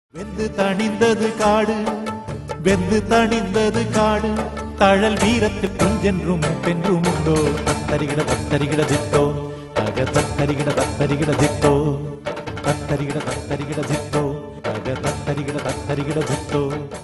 வெந்து தணிந்தது காடு வெந்து தணிந்தது காடு தழல் வீரத்தில் குஞ்சென்றும் பென்றும் உண்டோ தத்தரிகிட தத்தரிகிட தித்தோ தக தத்தரிகிட தத்தரிகிட தித்தோ தத்தரிகிட தத்தரிகிட தித்தோ தக தத்தரிகிட தத்தரிகிட தித்தோ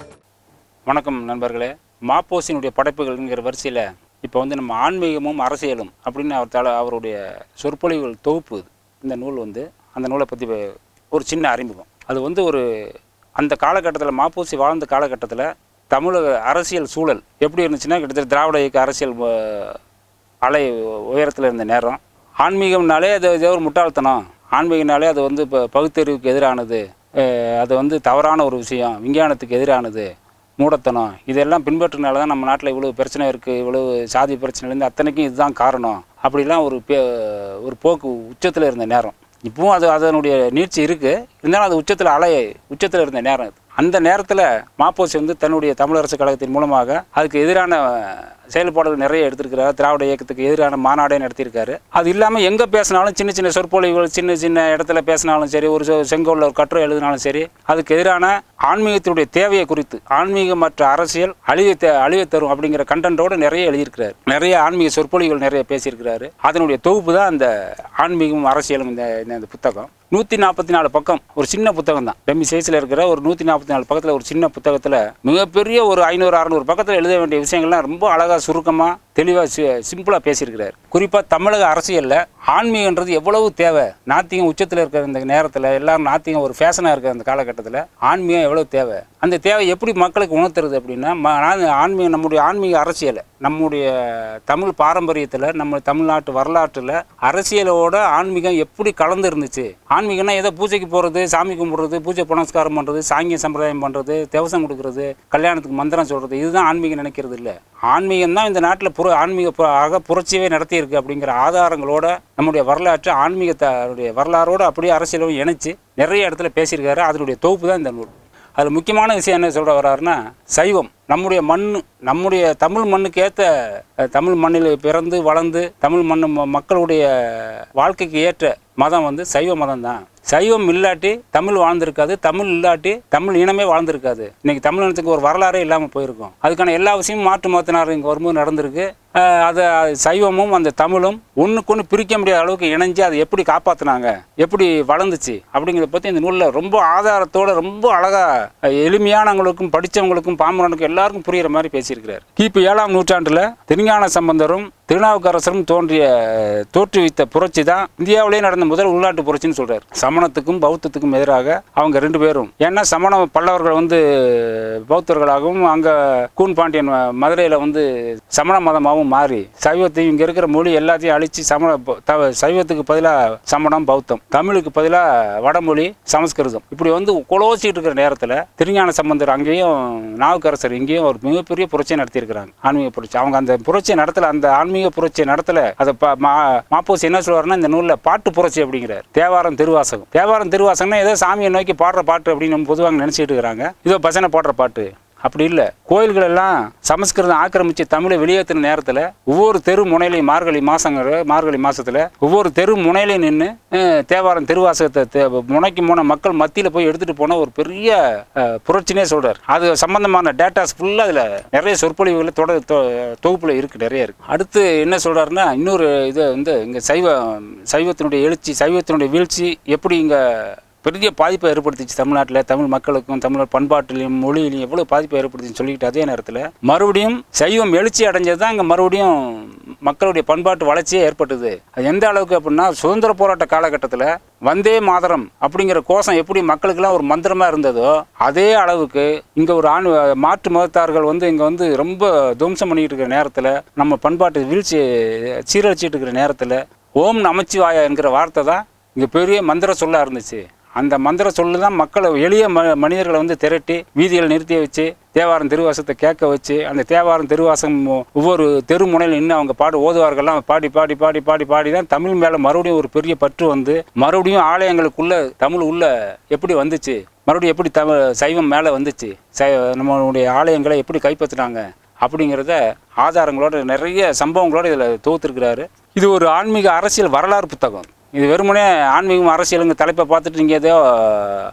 வணக்கம் நண்பர்களே மாப்போசினுடைய படைப்புகள்ங்கிற வரிசையில் இப்போ வந்து நம்ம ஆன்மீகமும் அரசியலும் அப்படின்னு அவர் தல அவருடைய சொற்பொழிவுகள் தொகுப்பு இது. இந்த நூல் வந்து அந்த நூலை பற்றி ஒரு சின்ன அறிமுகம் அது வந்து ஒரு அந்த காலகட்டத்தில் மாப்போசி வாழ்ந்த காலகட்டத்தில் தமிழக அரசியல் சூழல் எப்படி இருந்துச்சுன்னா கிட்டத்தட்ட திராவிட இயக்க அரசியல் அஹ், அலை உயரத்தில் இருந்த நேரம் ஆன்மீகம்னாலே அது ஏதோ ஒரு முட்டாள்தனம் ஆன்மீகம்னாலே அது வந்து இப்போ பகுத்தறிவுக்கு எதிரானது அஹ், அது வந்து தவறான ஒரு விஷயம் விஞ்ஞானத்துக்கு எதிரானது மூடத்தனம் இதெல்லாம் பின்பற்றினால தான் நம்ம நாட்டில் இவ்வளோ பிரச்சனை இருக்குது இவ்வளோ சாதி பிரச்சனைலேருந்து அத்தனைக்கும் இதுதான் காரணம் அப்படிலாம் ஒரு பே ஒரு போக்கு உச்சத்தில் இருந்த நேரம் இப்பவும் அது அதனுடைய நீட்சி இருக்குது இருந்தாலும் அது உச்சத்தில் அலை உச்சத்தில் இருந்த நேரம் இது அந்த நேரத்தில் மாப்போசி வந்து தன்னுடைய தமிழரசு கழகத்தின் மூலமாக அதுக்கு எதிரான செயல்பாடுகள் நிறைய எடுத்திருக்கிறார் திராவிட இயக்கத்துக்கு எதிரான மாநாடே நடத்தியிருக்காரு அது இல்லாமல் எங்கே பேசினாலும் சின்ன சின்ன சொற்பொழிவுகள் சின்ன சின்ன இடத்துல பேசினாலும் சரி ஒரு செ- செங்கோல்ல ஒரு கட்டுரை எழுதினாலும் சரி அதுக்கு எதிரான ஆன்மீகத்தினுடைய தேவையை குறித்து ஆன்மீகமற்ற அரசியல் அழிவை த- அழிவை தரும் அப்படிங்கிற கண்டென்ட்டோடு நிறைய எழுதியிருக்கிறார் நிறைய ஆன்மீக சொற்பொழிவுகள் நிறைய பேசியிருக்கிறாரு அதனுடைய தொகுப்பு தான் அந்த ஆன்மீகமும் அரசியலும் இந்த இந்த- இந்த புத்தகம் நூற்றி நாற்பத்தி நாலு பக்கம் ஒரு சின்ன புத்தகம் தான் டெம்மி சைஸில் இருக்கிற ஒரு நூற்றி நாற்பத்தி நாலு பக்கத்தில் ஒரு சின்ன புத்தகத்தில் மிகப்பெரிய ஒரு ஐநூறு அறநூறு பக்கத்தில் எழுத வேண்டிய விஷயங்கள்லாம் ரொம்ப அழகாக சுருக்கமாக தெளிவாக சி சிம்பிளாக பேசியிருக்கிறார் குறிப்பாக தமிழக அரசியலில் ஆன்மீகன்றது எவ்வளவு தேவை நாத்திகம் உச்சத்தில் இருக்கிற இந்த நேரத்தில் எல்லாரும் நாத்திகம் ஒரு ஃபேஷனாக இருக்கிற அந்த காலகட்டத்தில் ஆன்மீகம் எவ்வளவு தேவை அந்த தேவை எப்படி மக்களுக்கு உணர்த்துறது அப்படின்னா ம- நான் ஆன்மீகம் நம்முடைய ஆன்மீக அரசியலை நம்முடைய தமிழ் பாரம்பரியத்தில் நம்ம தமிழ்நாட்டு வரலாற்றில் அரசியலோட ஆன்மீகம் எப்படி கலந்து இருந்துச்சு ஆன்மீகம்னா ஏதோ பூஜைக்கு போகிறது சாமி கும்பிட்றது பூஜை புனஸ்காரம் பண்ணுறது சாங்கிய சம்பிரதாயம் பண்ணுறது தேவசம் கொடுக்கறது கல்யாணத்துக்கு மந்திரம் சொல்கிறது இதுதான் ஆன்மீகம் நினைக்கிறது இல்லை ஆன்மீகம் தான் இந்த நாட்டில் புற ஆன்மீக பு- ஆக புரட்சியவே நடத்தியிருக்கு அப்படிங்கிற ஆதாரங்களோட நம்முடைய வரலாற்று ஆன்மீகத்தோடைய வரலாறோடு அப்படியே அரசியலும் இணைச்சு நிறைய இடத்துல பேசியிருக்காரு அதனுடைய தொகுப்பு தான் இந்த நூல் அதில் முக்கியமான விஷயம் என்ன சொல்ற வர்றாருன்னா சைவம் நம்முடைய மண் நம்முடைய தமிழ் மண்ணுக்கு ஏற்ற அஹ், தமிழ் மண்ணில் பிறந்து வளர்ந்து தமிழ் மண் ம- மக்களுடைய வாழ்க்கைக்கு ஏற்ற மதம் வந்து சைவ மதம் தான் சைவம் இல்லாட்டி தமிழ் வாழ்ந்திருக்காது தமிழ் இல்லாட்டி தமிழ் இனமே வாழ்ந்திருக்காது இன்னைக்கு தமிழ் இனத்துக்கு ஒரு வரலாறே இல்லாமல் போயிருக்கும் அதுக்கான எல்லா விஷயமும் மாற்று மாற்றினார் இங்கே வரும்போது நடந்திருக்கு அஹ், அதை சைவமும் அந்த தமிழும் ஒன்றுக்கு ஒன்று பிரிக்க முடியாத அளவுக்கு இணைஞ்சு அதை எப்படி காப்பாற்றினாங்க எப்படி வளர்ந்துச்சு அப்படிங்கிறத பற்றி இந்த நூலில் ரொம்ப ஆதாரத்தோட ரொம்ப அழகாக எளிமையானவங்களுக்கும் படித்தவங்களுக்கும் பாமரனுக்கும் எல்லாருக்கும் புரிகிற மாதிரி பேசியிருக்கிறார் கிபி ஏழாம் நூற்றாண்டில் திருஞான சம்பந்தரும் திருநாவுக்கரசரும் தோன்றிய தோற்றுவித்த புரட்சி தான் இந்தியாவிலேயே நடந்த முதல் உள்நாட்டு புரட்சின்னு சொல்றார் சமணத்துக்கும் பௌத்தத்துக்கும் எதிராக அவங்க ரெண்டு பேரும் ஏன்னா சமண பல்லவர்கள் வந்து பௌத்தர்களாகவும் அங்கே கூன் பாண்டியன் மதுரையில் வந்து சமண மதமாகவும் மாறி சைவத்தையும் இங்கே இருக்கிற மொழி எல்லாத்தையும் அழிச்சு சமண ப- த- சைவத்துக்கு பதிலாக சமணம் பௌத்தம் தமிழுக்கு பதிலாக வடமொழி சமஸ்கிருதம் இப்படி வந்து குலோசிட்டு இருக்கிற நேரத்தில் திருஞான சம்பந்தர் அங்கேயும் நாவுக்கரசர் இங்கேயும் ஒரு மிகப்பெரிய புரட்சியை நடத்தியிருக்கிறாங்க ஆன்மீக புரட்சி அவங்க அந்த புரட்சியை நடத்தல அந்த ஆன்மீக புரட்சியை நடத்தல அதை ப- மா- மாப்போசி என்ன சொல்லுவாருன்னா இந்த நூலில் பாட்டு புரட்சி அப்படிங்கிறார் தேவாரம் திருவாசகம் தேவாரம் திருவாசகம்னா ஏதோ சாமியை நோக்கி பாடுற பாட்டு அப்படின்னு நம்ம பொதுவாக நினச்சிட்டு இருக்கிறாங்க இதோ பசனை பாடுற பாட்டு அப்படி இல்லை கோயில்கள் எல்லாம் சமஸ்கிருதம் ஆக்கிரமிச்சு தமிழை வெளியேற்றின நேரத்தில் ஒவ்வொரு தெரு முனையிலையும் மார்கழி மாசங்கிற மார்கழி மாசத்துல ஒவ்வொரு தெரு முனையிலையும் நின்று தேவாரம் திருவாசகத்தை தே- முனைக்கு போன மக்கள் மத்தியில் போய் எடுத்துட்டு போன ஒரு பெரிய அஹ், புரட்சினே சொல்றார் அது சம்பந்தமான டேட்டாஸ் ஃபுல்லாக அதில் நிறைய சொற்பொழிவுகள் தொட தொ- தொகுப்புல இருக்கு நிறைய இருக்கு அடுத்து என்ன சொல்றாருன்னா இன்னொரு இது வந்து இங்கே சைவ சைவத்தினுடைய எழுச்சி சைவத்தினுடைய வீழ்ச்சி எப்படி இங்கே பெரிய பாதிப்பை ஏற்படுத்திச்சு தமிழ்நாட்டில் தமிழ் மக்களுக்கும் தமிழ் பண்பாட்டிலையும் மொழியிலையும் எவ்வளோ பாதிப்பை ஏற்படுத்தின்னு சொல்லிக்கிட்டு அதே நேரத்தில் மறுபடியும் சைவம் எழுச்சி அடைஞ்சது தான் இங்கே மறுபடியும் மக்களுடைய பண்பாட்டு வளர்ச்சியே ஏற்பட்டது அது எந்த அளவுக்கு அப்படின்னா சுதந்திர போராட்ட காலகட்டத்தில் வந்தே மாதரம் அப்படிங்கிற கோஷம் எப்படி மக்களுக்கெல்லாம் ஒரு மந்திரமாக இருந்ததோ அதே அளவுக்கு இங்கே ஒரு ஆண் மாற்று மதத்தார்கள் வந்து இங்கே வந்து ரொம்ப துவம்சம் பண்ணிட்டு இருக்கிற நேரத்தில் நம்ம பண்பாட்டு வீழ்ச்சி சீரழிச்சிட்டு இருக்கிற நேரத்தில் ஓம் நமச்சிவாயா என்கிற வார்த்தை தான் இங்கே பெரிய மந்திர சொல்லா இருந்துச்சு அந்த மந்திர சொல்லு தான் மக்களை எளிய ம மனிதர்களை வந்து திரட்டி வீதியில் நிறுத்தி வச்சு தேவாரம் திருவாசத்தை கேட்க வச்சு அந்த தேவாரம் திருவாசம் ஒவ்வொரு தெரு முனையில் நின்று அவங்க பாடு ஓதுவார்கள்லாம் பாடி பாடி பாடி பாடி பாடி தான் தமிழ் மேலே மறுபடியும் ஒரு பெரிய பற்று வந்து மறுபடியும் ஆலயங்களுக்குள்ள தமிழ் உள்ள எப்படி வந்துச்சு மறுபடியும் எப்படி தமிழ் சைவம் மேலே வந்துச்சு சை நம்மளுடைய ஆலயங்களை எப்படி கைப்பற்றினாங்க அப்படிங்கிறத ஆதாரங்களோட நிறைய சம்பவங்களோட இதில் தொகுத்துருக்கிறாரு இது ஒரு ஆன்மீக அரசியல் வரலாறு புத்தகம் இது வெறுமனே ஆன்மீகம் அரசியலுங்க தலைப்பை பார்த்துட்டு நீங்கள் ஏதோ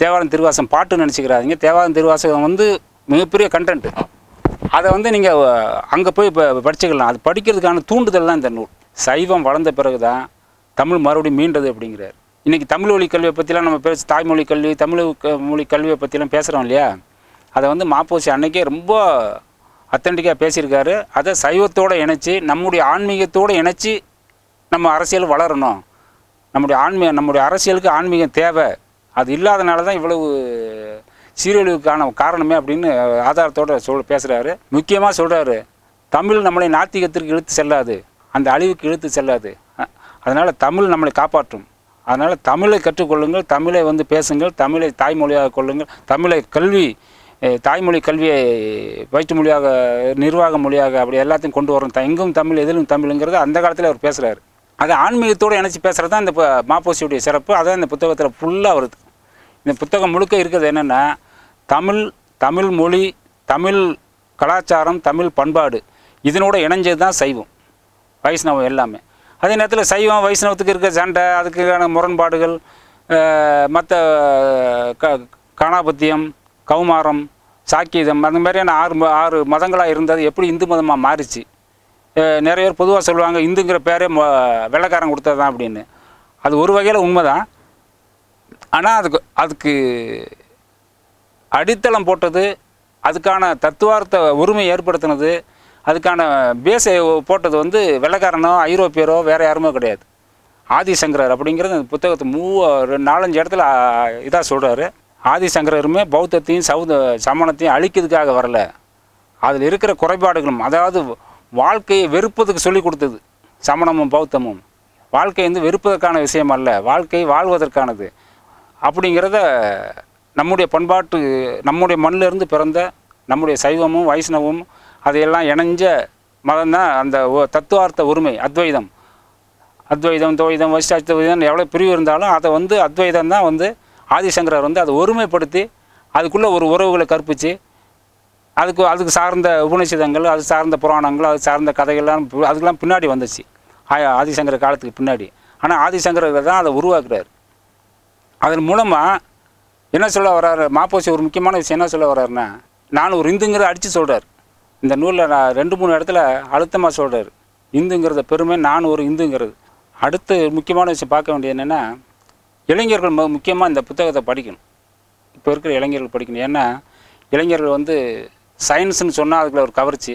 தேவாரம் திருவாசகம் பாட்டு நினச்சிக்கிறாதீங்க தேவாரம் திருவாசகம் வந்து மிகப்பெரிய கண்டென்ட் அதை வந்து நீங்கள் அங்கே போய் இப்போ படிச்சுக்கலாம் அது படிக்கிறதுக்கான தூண்டுதல் தான் இந்த நூல் சைவம் வளர்ந்த பிறகு தான் தமிழ் மறுபடியும் மீண்டது அப்படிங்கிறார் இன்றைக்கி தமிழ் வழி கல்வியை பற்றிலாம் நம்ம பேச தாய்மொழி கல்வி தமிழ் க- மொழி கல்வியை பற்றிலாம் பேசுகிறோம் இல்லையா அதை வந்து மாப்போசி அன்னைக்கே ரொம்ப அத்தன்டிக்காக பேசியிருக்காரு அதை சைவத்தோடு இணைச்சி நம்முடைய ஆன்மீகத்தோடு இணைச்சி நம்ம அரசியல் வளரணும் நம்முடைய ஆன்மீகம் நம்முடைய அரசியலுக்கு ஆன்மீகம் தேவை அது இல்லாதனால தான் இவ்வளவு சீரழிவுக்கான காரணமே அப்படின்னு ஆதாரத்தோட சொல் பேசுகிறாரு முக்கியமாக சொல்கிறாரு தமிழ் நம்மளை நாத்திகத்திற்கு இழுத்து செல்லாது அந்த அழிவுக்கு இழுத்து செல்லாது அதனால் தமிழ் நம்மளை காப்பாற்றும் அதனால் தமிழை கற்றுக்கொள்ளுங்கள் தமிழை வந்து பேசுங்கள் தமிழை தாய்மொழியாக கொள்ளுங்கள் தமிழை கல்வி அஹ், தாய்மொழி கல்வியை வயிற்று மொழியாக நிர்வாக மொழியாக அப்படி எல்லாத்தையும் கொண்டு வரணும் த- எங்கும் தமிழ் எதிலும் தமிழுங்கிறது அந்த காலத்தில் அவர் பேசுகிறாரு அது ஆன்மீகத்தோடு இணைச்சி பேசுகிறது தான் இந்த ப- மாப்போசியுடைய சிறப்பு அதான் இந்த புத்தகத்தில் ஃபுல்லாக வருது இந்த புத்தகம் முழுக்க இருக்கிறது என்னென்னா தமிழ் தமிழ் மொழி தமிழ் கலாச்சாரம் தமிழ் பண்பாடு இதனோட இணைஞ்சது தான் சைவம் வைஷ்ணவம் எல்லாமே அதே நேரத்தில் சைவம் வைஷ்ணவத்துக்கு இருக்க சண்டை அதுக்கான முரண்பாடுகள் மற்ற க காணாபத்தியம் கௌமாரம் சாக்கியதம் அந்த மாதிரியான ஆறு ம- ஆறு மதங்களாக இருந்தது எப்படி இந்து மதமாக மாறிச்சு அஹ் நிறைய பேர் பொதுவாக சொல்லுவாங்க இந்துங்கிற பேரே மொ வெள்ளைக்காரன் கொடுத்தது தான் அப்படின்னு அது ஒரு வகையில் உண்மைதான் ஆனால் அதுக்கு அதுக்கு அடித்தளம் போட்டது அதுக்கான தத்துவார்த்த உரிமை ஏற்படுத்தினது அதுக்கான பேஸை போட்டது வந்து வெள்ளைக்காரனோ ஐரோப்பியரோ வேறு யாருமே கிடையாது ஆதிசங்கரர் அப்படிங்கிறது அந்த புத்தகத்தை மூ ரெண்டு நாலஞ்சு இடத்துல இதாக சொல்கிறாரு ஆதிசங்கரருமே பௌத்தத்தையும் சௌத சமணத்தையும் அழிக்கிறதுக்காக வரல அதில் இருக்கிற குறைபாடுகளும் அதாவது வாழ்க்கையை வெறுப்பதுக்கு சொல்லி கொடுத்தது சமணமும் பௌத்தமும் வாழ்க்கை வந்து வெறுப்பதற்கான விஷயம் அல்ல வாழ்க்கை வாழ்வதற்கானது அப்படிங்கிறத நம்முடைய பண்பாட்டு நம்முடைய மண்ணில் இருந்து பிறந்த நம்முடைய சைவமும் வைஷ்ணவமும் அதையெல்லாம் இணைஞ்ச மதம் தான் அந்த ஒ- தத்துவார்த்த உரிமை அத்வைதம் அத்வைதம் துவைதம் வைஷ்டாத்வைதம் எவ்வளோ பிரிவு இருந்தாலும் அதை வந்து அத்வைதம் தான் வந்து ஆதிசங்கரர் வந்து அதை ஒருமைப்படுத்தி அதுக்குள்ளே ஒரு உறவுகளை கற்பித்து அதுக்கு அதுக்கு சார்ந்த உபநிஷதங்கள் அது சார்ந்த புராணங்கள் அது சார்ந்த கதைகள்லாம் பி- அதுக்கெல்லாம் பின்னாடி வந்துச்சு ஆ- ஆதிசங்கர காலத்துக்கு பின்னாடி ஆனால் ஆதிசங்கரர் தான் அதை உருவாக்குறாரு அதன் மூலமாக என்ன சொல்ல வர்றாரு மாப்போசி ஒரு முக்கியமான விஷயம் என்ன சொல்ல வர்றாருன்னா நான் ஒரு இந்துங்கிற அடித்து சொல்கிறார் இந்த நூலில் நான் ரெண்டு மூணு இடத்துல அழுத்தமாக சொல்கிறார் இந்துங்கிறத பெருமை நான் ஒரு இந்துங்கிறது அடுத்து முக்கியமான விஷயம் பார்க்க வேண்டியது என்னென்னா இளைஞர்கள் முக்கியமாக இந்த புத்தகத்தை படிக்கணும் இப்போ இருக்கிற இளைஞர்கள் படிக்கணும் ஏன்னா இளைஞர்கள் வந்து சயின்ஸ்னு சொன்னால் அதுக்குள்ள ஒரு கவர்ச்சி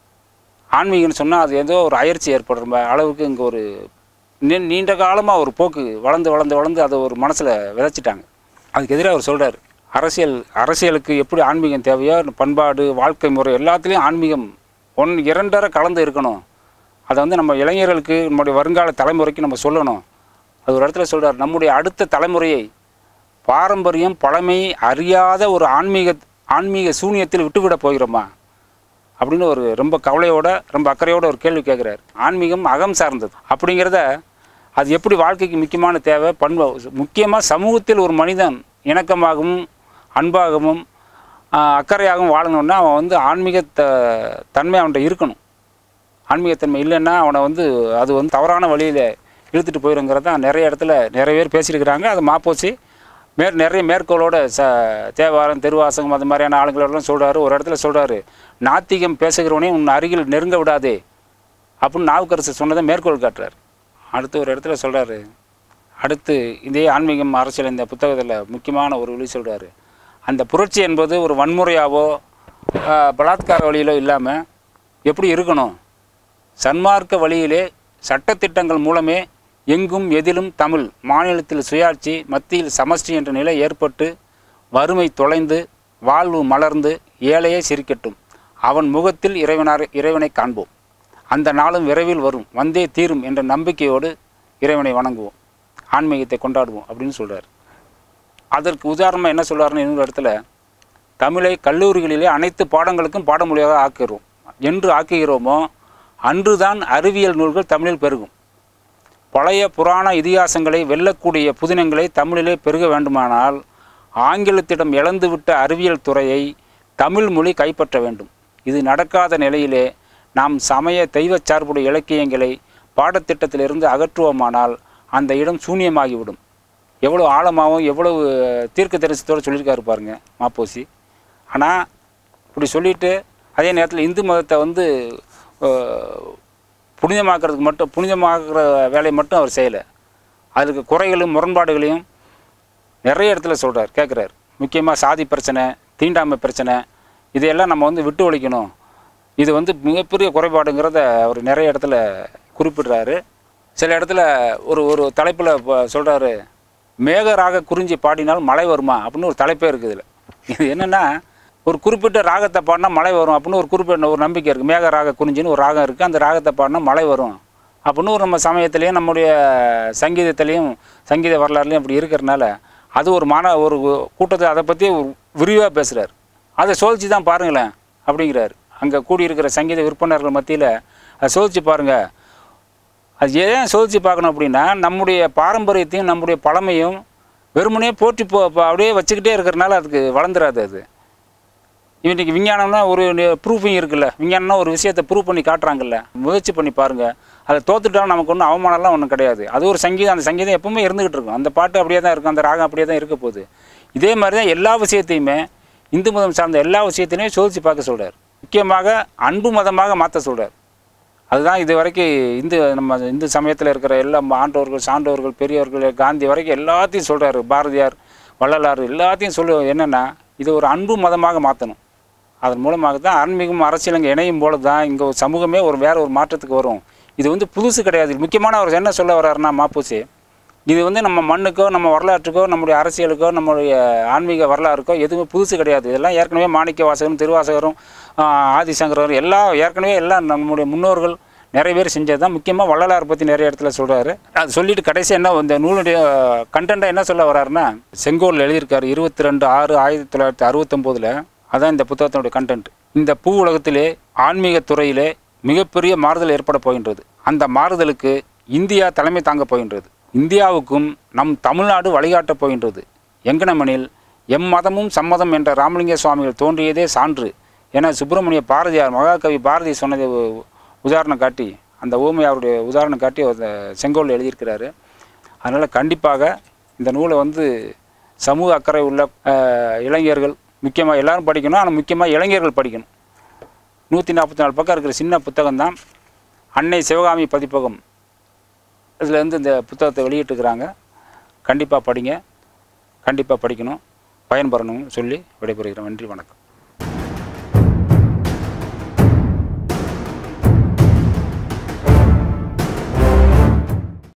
ஆன்மீகம்னு சொன்னால் அது ஏதோ ஒரு அயற்சி ஏற்படுற ம- அளவுக்கு இங்கே ஒரு நீ- நீண்ட காலமாக ஒரு போக்கு வளர்ந்து வளர்ந்து வளர்ந்து அதை ஒரு மனசில் விதைச்சிட்டாங்க அதுக்கு எதிராக அவர் சொல்கிறார் அரசியல் அரசியலுக்கு எப்படி ஆன்மீகம் தேவையோ பண்பாடு வாழ்க்கை முறை எல்லாத்துலேயும் ஆன்மீகம் ஒன் இரண்டரை கலந்து இருக்கணும் அதை வந்து நம்ம இளைஞர்களுக்கு நம்முடைய வருங்கால தலைமுறைக்கு நம்ம சொல்லணும் அது ஒரு இடத்துல சொல்கிறார் நம்முடைய அடுத்த தலைமுறையை பாரம்பரியம் பழமை அறியாத ஒரு ஆன்மீக ஆன்மீக சூனியத்தில் விட்டுவிட போகிறோமா அப்படின்னு ஒரு ரொம்ப கவலையோட ரொம்ப அக்கறையோட ஒரு கேள்வி கேட்குறாரு ஆன்மீகம் அகம் சார்ந்தது அப்படிங்கிறத அது எப்படி வாழ்க்கைக்கு முக்கியமான தேவை பண்பு முக்கியமாக சமூகத்தில் ஒரு மனிதன் இணக்கமாகவும் அன்பாகவும் ஆஹ், அக்கறையாகவும் வாழணும்னா அவன் வந்து ஆன்மீக த தன்மை அவன்கிட்ட இருக்கணும் ஆன்மீகத்தன்மை இல்லைன்னா அவனை வந்து அது வந்து தவறான வழியில் இழுத்துட்டு போயிருங்கிறது தான் நிறைய இடத்துல நிறைய பேர் பேசியிருக்கிறாங்க அது மாப்போசி மேற் நிறைய மேற்கோளோட ச தேவாரம் திருவாசகம் அது மாதிரியான ஆளுங்களோடலாம் சொல்கிறாரு ஒரு இடத்துல சொல்கிறாரு நாத்திகம் பேசுகிறவனே உன் அருகில் நெருங்க விடாதே அப்படின்னு நாவுக்கரசு சொன்னதை மேற்கோள் காட்டுறாரு அடுத்து ஒரு இடத்துல சொல்கிறாரு அடுத்து இதே ஆன்மீகம் அரசியல் இந்த புத்தகத்தில் முக்கியமான ஒரு வழி சொல்கிறாரு அந்த புரட்சி என்பது ஒரு வன்முறையாவோ ஆஹ், பலாத்கார வழியிலோ இல்லாமல் எப்படி இருக்கணும் சன்மார்க்க வழியிலே சட்டத்திட்டங்கள் மூலமே எங்கும் எதிலும் தமிழ் மாநிலத்தில் சுயாட்சி மத்தியில் சமஷ்டி என்ற நிலை ஏற்பட்டு வறுமை தொலைந்து வாழ்வு மலர்ந்து ஏழையே சிரிக்கட்டும் அவன் முகத்தில் இறைவனார் இறைவனை காண்போம் அந்த நாளும் விரைவில் வரும் வந்தே தீரும் என்ற நம்பிக்கையோடு இறைவனை வணங்குவோம் ஆன்மீகத்தை கொண்டாடுவோம் அப்படின்னு சொல்றார் அதற்கு உதாரணமாக என்ன சொல்றாருன்னு இன்னொரு இடத்துல தமிழை கல்லூரிகளிலே அனைத்து பாடங்களுக்கும் பாடமொழியாக ஆக்குகிறோம் என்று ஆக்குகிறோமோ அன்றுதான் அறிவியல் நூல்கள் தமிழில் பெருகும் பழைய புராண இதிகாசங்களை வெல்லக்கூடிய புதினங்களை தமிழிலே பெருக வேண்டுமானால் ஆங்கிலத்திடம் இழந்துவிட்ட அறிவியல் துறையை தமிழ் மொழி கைப்பற்ற வேண்டும் இது நடக்காத நிலையிலே நாம் சமய தெய்வச் சார்புடைய இலக்கியங்களை பாடத்திட்டத்திலிருந்து அகற்றுவோமானால் அந்த இடம் சூன்யமாகிவிடும் எவ்வளோ ஆழமாகவும் எவ்வளவு தீர்க்க தரிசனத்தோடு சொல்லியிருக்காரு பாருங்க மாப்போசி ஆனால் இப்படி சொல்லிட்டு அதே நேரத்தில் இந்து மதத்தை வந்து அஹ், புனிதமாக்குறதுக்கு மட்டும் புனிதமாக்குற வேலையை மட்டும் அவர் செய்யலை அதுக்கு குறைகளும் முரண்பாடுகளையும் நிறைய இடத்துல சொல்கிறார் கேட்குறாரு முக்கியமாக சாதி பிரச்சனை தீண்டாமை பிரச்சனை இதையெல்லாம் நம்ம வந்து விட்டு ஒழிக்கணும் இது வந்து மிகப்பெரிய குறைபாடுங்கிறத அவர் நிறைய இடத்துல குறிப்பிடுறாரு சில இடத்துல ஒரு ஒரு தலைப்பில் சொல்கிறாரு மேகராக குறிஞ்சி பாடினால் மழை வருமா அப்படின்னு ஒரு தலைப்பே இருக்குது இதில் இது என்னென்னா ஒரு குறிப்பிட்ட ராகத்தை பாடினா மழை வரும் அப்படின்னு ஒரு குறிப்பிட்ட ஒரு நம்பிக்கை இருக்குது மேக ராக குறிஞ்சின்னு ஒரு ராகம் இருக்குது அந்த ராகத்தை பாடினா மழை வரும் அப்படின்னு ஒரு நம்ம சமயத்துலேயும் நம்முடைய சங்கீதத்துலேயும் சங்கீத வரலாறுலையும் அப்படி இருக்கிறனால அது ஒரு மாண ஒரு கூட்டத்தை அதை பற்றி விரிவாக பேசுகிறார் அதை சோதிச்சு தான் பாருங்களேன் அப்படிங்கிறார் அங்கே கூடியிருக்கிற சங்கீத விற்பனர்கள் மத்தியில் அதை சோதிச்சு பாருங்கள் அது ஏன் சோதிச்சு பார்க்கணும் அப்படின்னா நம்முடைய பாரம்பரியத்தையும் நம்முடைய பழமையும் வெறுமனே போற்றி போ போ- அப்படியே வச்சுக்கிட்டே இருக்கிறனால அதுக்கு வளர்ந்துராது அது இன்றைக்கி விஞ்ஞானம்னா ஒரு ப்ரூஃபிங் இருக்குல்ல விஞ்ஞானம்னா ஒரு விஷயத்தை ப்ரூவ் பண்ணி காட்டுறாங்கல்ல முயற்சி பண்ணி பாருங்கள் அதை தோத்துட்டாலும் நமக்கு ஒன்றும் அவமானம்லாம் ஒன்றும் கிடையாது அது ஒரு சங்கீதம் அந்த சங்கீதம் எப்பவுமே இருந்துகிட்டு இருக்கும் அந்த பாட்டு அப்படியே தான் இருக்கும் அந்த ராகம் அப்படியே தான் இருக்க போகுது இதே மாதிரி தான் எல்லா விஷயத்தையுமே இந்து மதம் சார்ந்த எல்லா விஷயத்தையுமே சோதிச்சு பார்க்க சொல்கிறார் முக்கியமாக அன்பு மதமாக மாற்ற சொல்கிறார் அதுதான் இது வரைக்கும் இந்து நம்ம இந்து சமயத்தில் இருக்கிற எல்லா ஆண்டோர்கள் சான்றோர்கள் பெரியவர்கள் காந்தி வரைக்கும் எல்லாத்தையும் சொல்கிறாரு பாரதியார் வள்ளலார் எல்லாத்தையும் சொல்லு என்னென்னா இது ஒரு அன்பு மதமாக மாற்றணும் அதன் மூலமாக தான் ஆன்மீகம் அரசியல் இங்கே இணையும் போல தான் இங்கே ஒரு சமூகமே ஒரு வேற ஒரு மாற்றத்துக்கு வரும் இது வந்து புதுசு கிடையாது முக்கியமான அவர் என்ன சொல்ல வர்றாருன்னா மாப்பூசி இது வந்து நம்ம மண்ணுக்கோ நம்ம வரலாற்றுக்கோ நம்முடைய அரசியலுக்கோ நம்முடைய ஆன்மீக வரலாறுக்கோ எதுவுமே புதுசு கிடையாது இதெல்லாம் ஏற்கனவே மாணிக்க வாசகரும் திருவாசகரும் ஆஹ், ஆதிசங்கரரும் எல்லாம் ஏற்கனவே எல்லாம் நம்முடைய முன்னோர்கள் நிறைய பேர் செஞ்சது தான் முக்கியமாக வள்ளலார் பற்றி நிறைய இடத்துல சொல்கிறாரு அது சொல்லிட்டு கடைசி என்ன இந்த நூலுடைய கண்டென்ட்டை என்ன சொல்ல வர்றாருன்னா செங்கோல் எழுதியிருக்காரு இருபத்தி ரெண்டு ஆறு ஆயிரத்தி தொள்ளாயிரத்தி அறுபத்தொம்போதில் அதான் இந்த புத்தகத்தினுடைய கண்டென்ட் இந்த பூ உலகத்திலே ஆன்மீக துறையிலே மிகப்பெரிய மாறுதல் ஏற்பட போகின்றது அந்த மாறுதலுக்கு இந்தியா தலைமை தாங்கப் போகின்றது இந்தியாவுக்கும் நம் தமிழ்நாடு வழிகாட்டப் போகின்றது எங்கனமெனில் எம் மதமும் சம்மதம் என்ற ராமலிங்க சுவாமிகள் தோன்றியதே சான்று என சுப்பிரமணிய பாரதியார் மகாகவி பாரதி சொன்னதை உ- உதாரணம் காட்டி அந்த ஊமை அவருடைய உதாரணம் காட்டி அந்த செங்கோல் எழுதியிருக்கிறாரு அதனால் கண்டிப்பாக இந்த நூலை வந்து சமூக அக்கறை உள்ள அஹ், இளைஞர்கள் முக்கியமாக எல்லாரும் படிக்கணும் ஆனால் முக்கியமாக இளைஞர்கள் படிக்கணும் நூற்றி நாற்பத்தி நாலு பக்கம் இருக்கிற சின்ன புத்தகம் தான் அன்னை சிவகாமி பதிப்பகம் இதுலேருந்து இந்த புத்தகத்தை வெளியிட்டுக்கிறாங்க கண்டிப்பாக படிங்க கண்டிப்பாக படிக்கணும் பயன்பெறணும்னு சொல்லி விடைபெறுகிறேன் நன்றி வணக்கம்